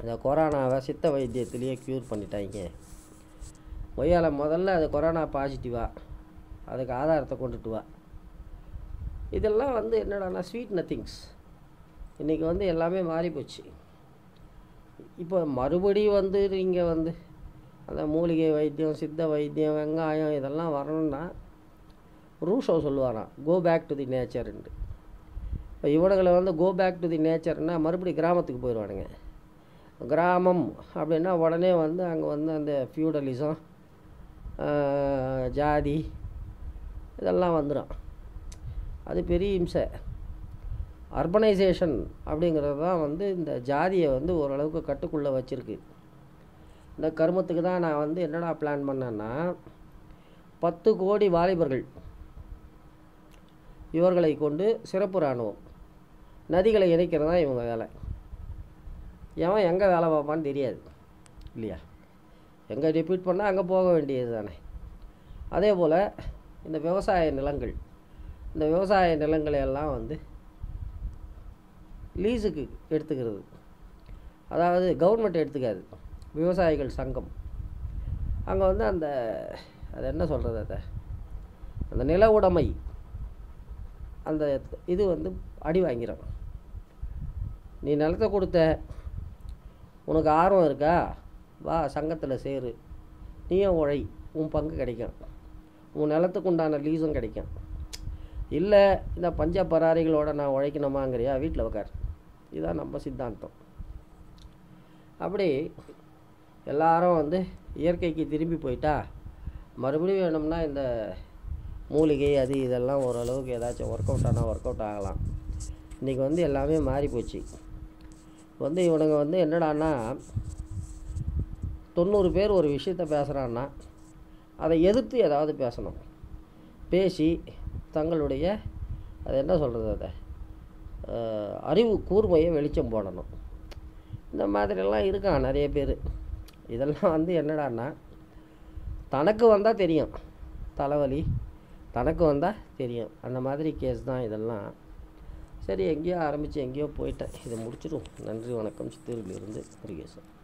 இந்த கொரோனாவை சித்த வைத்தியத்திலேயே க்யூர் பண்ணிட்டாங்க ஒய்யால முதல்ல அது கொரோனா பாசிட்டிவா அதுக்கு ஆதாரத்தை கொண்டுட்டு வா இதெல்லாம் வந்து என்னடான்னா ஸ்வீட் நத்திங்ஸ் இன்றைக்கி வந்து எல்லாமே மாறி போச்சு இப்போ மறுபடியும் வந்து நீங்கள் வந்து அந்த மூலிகை வைத்தியம் சித்த வைத்தியம் வெங்காயம் இதெல்லாம் வரணும்னா ரூஷோ சொல்லுவாராம் கோ பேக் டு தி நேச்சர்ன்ட்டு இப்போ இவனுங்களை வந்து கோ பேக் டு தி நேச்சர்னா மறுபடியும் கிராமத்துக்கு போயிடுவானுங்க கிராமம் அப்படின்னா உடனே வந்து அங்கே வந்து அந்த ஃபியூடலிசம் ஜாதி இதெல்லாம் வந்துடும் அது பெரிய இம்சை அர்பனைசேஷன் அப்படிங்கிறது தான் வந்து இந்த ஜாதியை வந்து ஓரளவுக்கு கட்டுக்குள்ளே வச்சுருக்கு இந்த கருமத்துக்கு தான் நான் வந்து என்னடா பிளான் பண்ணேன்னா பத்து கோடி வாலிபர்கள் இவர்களை கொண்டு சிறப்பு இராணுவம் நதிகளை இணைக்கிறது தான் இவங்க வேலை எவன் எங்கே வேலை பார்ப்பான்னு தெரியாது இல்லையா எங்கே ரிப்பீட் பண்ணால் அங்கே போக வேண்டியது தானே அதே போல் இந்த விவசாய நிலங்கள் இந்த விவசாய நிலங்களை எல்லாம் வந்து லீஸுக்கு எடுத்துக்கிறது அதாவது கவர்மெண்ட் எடுத்துக்காது விவசாயிகள் சங்கம் அங்கே வந்து அந்த அது என்ன சொல்கிறது அதை அந்த நில உடைமை அந்த இது வந்து அடி வாங்கிறோம் நீ நிலத்தை கொடுத்த உனக்கு ஆர்வம் இருக்கா வா சங்கத்தில் சேரு நீயும் உழை உன் பங்கு கிடைக்கும் உன் நிலத்துக்கு உண்டான லீஸும் கிடைக்கும் இல்லை இந்த பஞ்ச பராரிகளோட நான் உழைக்கணுமாங்கிறியா வீட்டில் உட்கார் இதுதான் நம்ம சித்தாந்தம் அப்படி எல்லாரும் வந்து இயற்கைக்கு திரும்பி போயிட்டா மறுபடியும் வேணும்னா இந்த மூலிகை அது இதெல்லாம் ஓரளவுக்கு ஏதாச்சும் ஒர்க் அவுட் ஆனால் ஒர்க் அவுட் ஆகலாம் இன்றைக்கி வந்து எல்லாமே மாறி போச்சு வந்து இவனுங்க வந்து என்னடான்னா தொண்ணூறு பேர் ஒரு விஷயத்த பேசுகிறான்னா அதை எதிர்த்து ஏதாவது பேசணும் பேசி தங்களுடைய அது என்ன சொல்கிறது அதை அஹ், அறிவு கூர்மையை வெளிச்சம் போடணும் இந்த மாதிரிலாம் இருக்கான் நிறைய பேர் இதெல்லாம் வந்து என்னடான்னா தனக்கு வந்தால் தெரியும் தலைவலி தனக்கு வந்தால் தெரியும் அந்த மாதிரி கேஸ் தான் இதெல்லாம் சரி எங்கேயோ ஆரம்பித்து எங்கேயோ போயிட்டேன் இதை முடிச்சிடும் நன்றி வணக்கம் சித்தூரிலிருந்து முருகேசன்